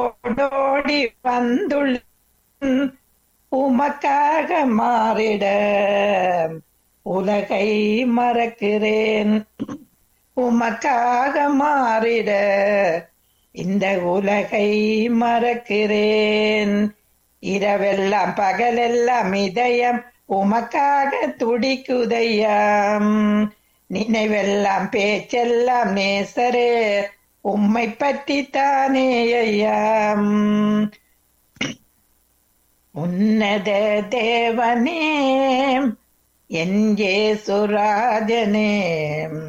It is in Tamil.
ஓடோடி வந்துள்ள உமக்காக மாறிட உலகை மறக்கிறேன் உமக்காக மாறிட இந்த உலகை மறக்கிறேன் இரவெல்லாம் பகலெல்லாம் இதயம் உமக்காக துடிக்குதையாம் நினைவெல்லாம் பேச்செல்லாம் நேசரே உம்மை பற்றி தானே ஐயாம் உன்னத தேவனே என் ஜேசுராஜனே